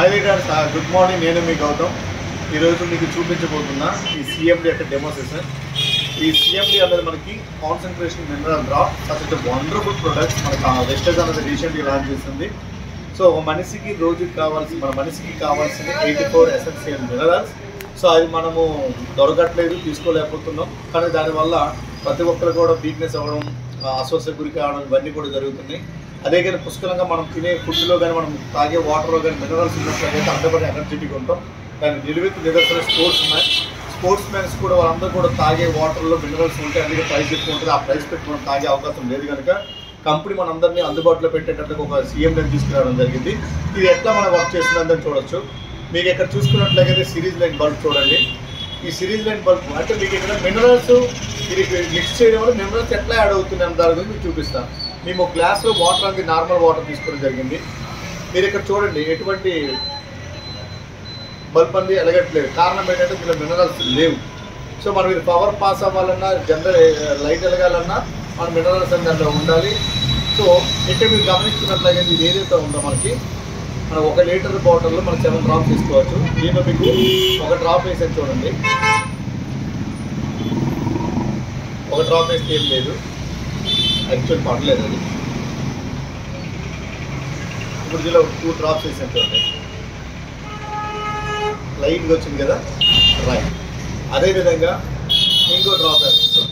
hi leaders good morning నేను మీ గౌతమ్ ఈరోజు మీకు చూపించబోతున్నా ఈ సిఎండి యొక్క డెమో సెషన్ ఈ సిఎండి అనేది మనకి కాన్సన్ట్రేషన్ మినరల్ డ్రా సచ్ వండర్ఫుల్ ప్రొడక్ట్స్ మనకి వెస్టర్స్ అనేది రీసెంట్గా లాంచ్ చేస్తుంది సో ఒక మనిషికి రోజుకి కావాల్సిన మన మనిషికి కావాల్సిన eighty four essential minerals so అది మనము దొరకట్లేదు తీసుకోలేకపోతున్నాం కానీ దానివల్ల ప్రతి ఒక్కరు కూడా వీక్నెస్ అవ్వడం ఆ, అస్వస్థ గురి కావడం ఇవన్నీ కూడా జరుగుతున్నాయి అదే కానీ పుష్కలంగా మనం తినే ఫుడ్లో కానీ మనం తాగే వాటర్లో కానీ మినరల్స్ ఉన్నట్లయితే అందరిపడి ఎనర్జెటిక్ ఉంటాం దాని నిలువెత్తు నిదర్శన స్పోర్ట్స్ మ్యాన్ స్పోర్ట్స్ మ్యాన్స్ కూడా వాళ్ళందరూ కూడా తాగే వాటర్లో మినరల్స్ ఉంటాయి అందుకే ప్రైస్ ఎక్కువ ఉంటుంది ఆ ప్రైస్ పెట్టి మనం తాగే అవకాశం లేదు కనుక కంపెనీ మనందరినీ అందుబాటులో పెట్టేటట్టుగా ఒక సీఎం నేను తీసుకురావడం జరిగింది ఇది ఎట్లా మనం వర్క్ చేస్తుందని చూడొచ్చు మీకు ఇక్కడ చూసుకున్నట్లయితే సిరీస్ లైన్ బల్బ్ చూడండి ఈ సిరీస్ లైన్ బల్బ్ అంటే మీకు ఇక్కడ మినరల్స్ ఇది మిక్స్ చేయడం వల్ల మినరల్స్ ఎట్లా యాడ్ అవుతుంది అన్న దాని గురించి మీకు చూపిస్తాను మేము ఒక గ్లాస్లో వాటర్ అనేది నార్మల్ వాటర్ తీసుకోవడం జరిగింది మీరు ఇక్కడ చూడండి ఎటువంటి బల్బ్ అనేది ఎలగట్లేదు కారణం ఏంటంటే దీనిలో మినరల్స్ లేవు సో మనం ఇది పవర్ పాస్ అవ్వాలన్నా జనరల్ లైట్ ఎలగాలన్నా మన మినరల్స్ అనేది దాంట్లో ఉండాలి సో ఇక్కడ మీరు గమనించుకున్నట్లయితే ఇది ఏదైతే ఉందో మనకి మనం ఒక లీటర్ బాటిల్లో మనం సెవెన్ డ్రాప్ తీసుకోవచ్చు దీంట్లో మీకు ఒక డ్రాప్ వేసాను చూడండి ఒక డ్రాప్ వేస్తే ఏం లేదు యాక్చువల్ పడలేదు అది ఇప్పుడు దీనిలో టూ డ్రాప్స్ వేసాను చూడండి లైట్గా వచ్చింది కదా రైట్ అదేవిధంగా ఇంకో డ్రాప్ వేస్తుంది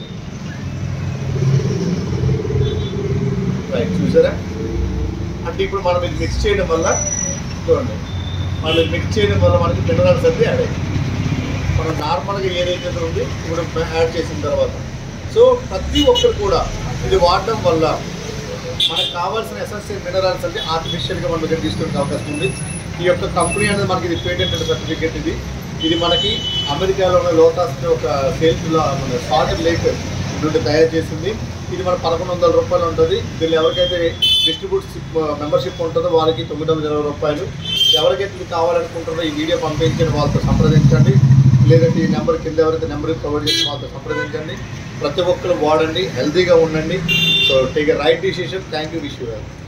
రైట్ చూసారా అంటే ఇప్పుడు మనం ఇది మిక్స్ చేయడం వల్ల చూడండి మనం ఇది మిక్స్ చేయడం వల్ల మనకి మినరల్స్ అనేది యాడ్ అయ్యాయి మనం నార్మల్గా ఏదైతే ఉంది ఇప్పుడు యాడ్ చేసిన తర్వాత సో ప్రతి ఒక్కరు కూడా ఇది వాడడం వల్ల మనకు కావాల్సిన ఎసెన్షియల్ మినరల్స్ అంటే ఆర్టిఫిషియల్గా మన దగ్గర తీసుకునే అవకాశం ఉంది ఈ యొక్క కంపెనీ అనేది మనకి ఇది పేటెంట్ సర్టిఫికేట్ ఇది ఇది మనకి అమెరికాలో ఉన్న లోటాస్ ఒక సేల్స్ మన సాల్ట్ లేక్ నుండి తయారు చేసింది ఇది మన పదకొండు వందల రూపాయలు ఉంటుంది దీనిలో ఎవరికైతే డిస్ట్రిబ్యూట్ మెంబర్షిప్ ఉంటుందో వాళ్ళకి తొమ్మిది వందల ఇరవై రూపాయలు ఎవరికైతే ఇది కావాలనుకుంటారో ఈ వీడియో పంపించండి వాళ్ళతో సంప్రదించండి లేదంటే ఈ నెంబర్ కింద ఎవరైతే నెంబర్ ప్రొవైడ్ చేసి వాళ్ళతో సంప్రదించండి ప్రతి ఒక్కరు వాడండి హెల్తీగా ఉండండి so take right decision thank you wish you